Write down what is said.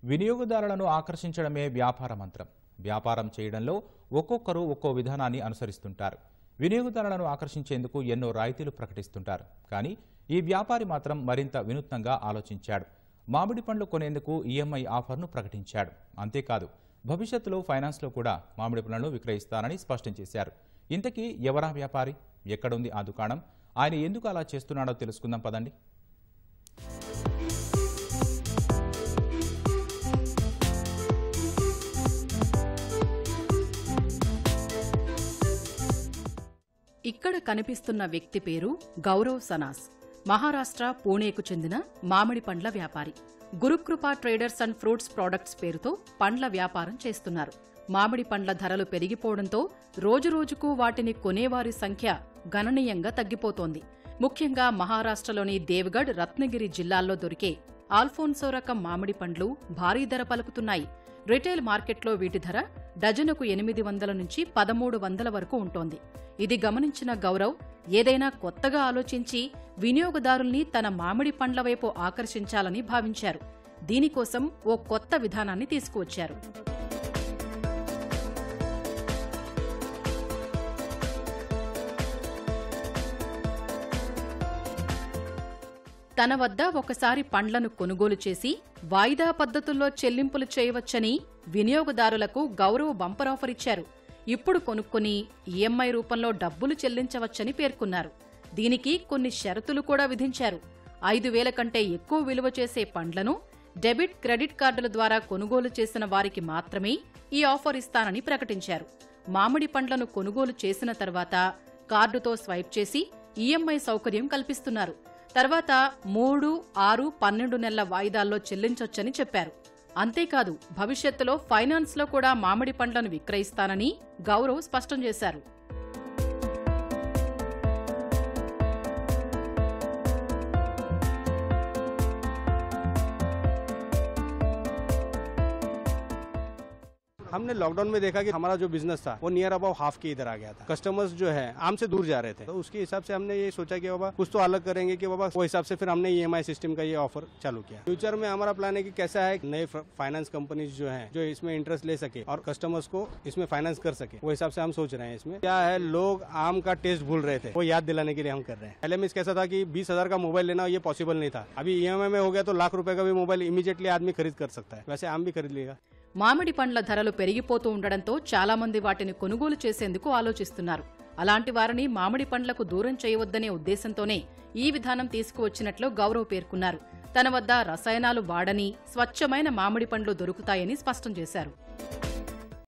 వినియోగదారులను ఆకర్షించడమే వ్యాపార మంత్రం వ్యాపారం చేయడంలో ఒక్కొక్కరు ఒక్కో విధానాన్ని అనుసరిస్తుంటారు వినియోగదారులను ఆకర్షించేందుకు ఎన్నో రాయితీలు ప్రకటిస్తుంటారు కానీ ఈ వ్యాపారి మాత్రం మరింత వినూత్నంగా ఆలోచించాడు మామిడి పండ్లు కొనేందుకు ఈఎంఐ ఆఫర్ను ప్రకటించాడు అంతేకాదు భవిష్యత్తులో ఫైనాన్స్లో కూడా మామిడి పండ్లను విక్రయిస్తానని స్పష్టం చేశారు ఇంతకీ ఎవరా వ్యాపారి ఎక్కడుంది ఆ దుకాణం ఆయన ఎందుకు అలా చేస్తున్నాడో తెలుసుకుందాం పదండి ఇక్కడ కనిపిస్తున్న వ్యక్తి పేరు గౌరవ్ సనాస్ మహారాష్ట్ర పూణేకు చెందిన మామిడి పండ్ల వ్యాపారి Gurukrupa traders and fruits products పేరుతో పండ్ల వ్యాపారం చేస్తున్నారు మామిడి పండ్ల ధరలు పెరిగిపోవడంతో రోజురోజుకు వాటిని కొనేవారి సంఖ్య గణనీయంగా తగ్గిపోతోంది ముఖ్యంగా మహారాష్ట్రలోని దేవగఢ్ రత్నగిరి జిల్లాల్లో దొరికే ఆల్ఫోన్సో రకం మామిడి పండ్లు భారీ ధర పలుకుతున్నాయి రిటైల్ మార్కెట్లో వీటి ధర డజనుకు ఎనిమిది వందల నుంచి పదమూడు వందల వరకు ఉంటోంది ఇది గమనించిన గౌరవ్ ఏదైనా కొత్తగా ఆలోచించి వినియోగదారుల్ని తన మామిడి పండ్ల వైపు ఆకర్షించాలని భావించారు దీనికోసం ఓ కొత్త విధానాన్ని తీసుకువచ్చారు తన వద్ద ఒకసారి పండ్లను కొనుగోలు చేసి వాయిదా పద్ధతుల్లో చెల్లింపులు చేయవచ్చని వినియోగదారులకు గౌరవ బంపర్ ఆఫర్ ఇచ్చారు ఇప్పుడు కొనుక్కొని ఈఎంఐ రూపంలో డబ్బులు చెల్లించవచ్చని పేర్కొన్నారు దీనికి కొన్ని షరతులు కూడా విధించారు ఐదు వేల కంటే ఎక్కువ విలువ చేసే పండ్లను డెబిట్ క్రెడిట్ కార్డుల ద్వారా కొనుగోలు చేసిన వారికి మాత్రమే ఈ ఆఫర్ ఇస్తానని ప్రకటించారు మామిడి పండ్లను కొనుగోలు చేసిన తర్వాత కార్డుతో స్వైప్ చేసి ఈఎంఐ సౌకర్యం కల్పిస్తున్నారు తర్వాత మూడు ఆరు పన్నెండు నెలల వాయిదాల్లో చెల్లించొచ్చని చెప్పారు అంతేకాదు భవిష్యత్తులో ఫైనాన్స్లో కూడా మామిడి పండ్లను విక్రయిస్తానని గౌరవ్ స్పష్టం చేశారు हमने लॉकडाउन में देखा कि हमारा जो बिजनेस था वो नियर अबाउट हाफ के इधर आ गया था कस्टमर्स जो है आम से दूर जा रहे थे तो उसके हिसाब से हमने ये सोचा कि बाबा कुछ तो अलग करेंगे कि बाबा वो हिसाब से फिर हमने ई सिस्टम का ये ऑफर चालू किया फ्यूचर में हमारा प्लान है कि कैसा है नए फाइनेंस कंपनीज जो है जो इसमें इंटरेस्ट ले सके और कस्टमर्स को इसमें फाइनेंस कर सके वो हिसाब से हम सोच रहे हैं इसमें क्या है लोग आम का टेस्ट भूल रहे थे वो याद दिलाने के लिए हम कर रहे हैं पहले में कैसा था कि बीस हजार का मोबाइल लेना ये पॉसिबल नहीं था अभी ई में हो गया तो लाख रुपए का भी मोबाइल इमीडिएटली आदमी खरीद कर सकता है वैसे आम भी खरीद लेगा మామిడి పండ్ల ధరలు పెరిగిపోతూ ఉండడంతో చాలా మంది వాటిని కొనుగోలు చేసేందుకు ఆలోచిస్తున్నారు అలాంటి వారిని మామిడి పండ్లకు దూరం చేయవద్దనే ఉద్దేశంతోనే ఈ విధానం తీసుకువచ్చినట్లు గౌరవ్ పేర్కొన్నారు తన వద్ద రసాయనాలు వాడని స్వచ్ఛమైన మామిడి పండ్లు దొరుకుతాయని స్పష్టం చేశారు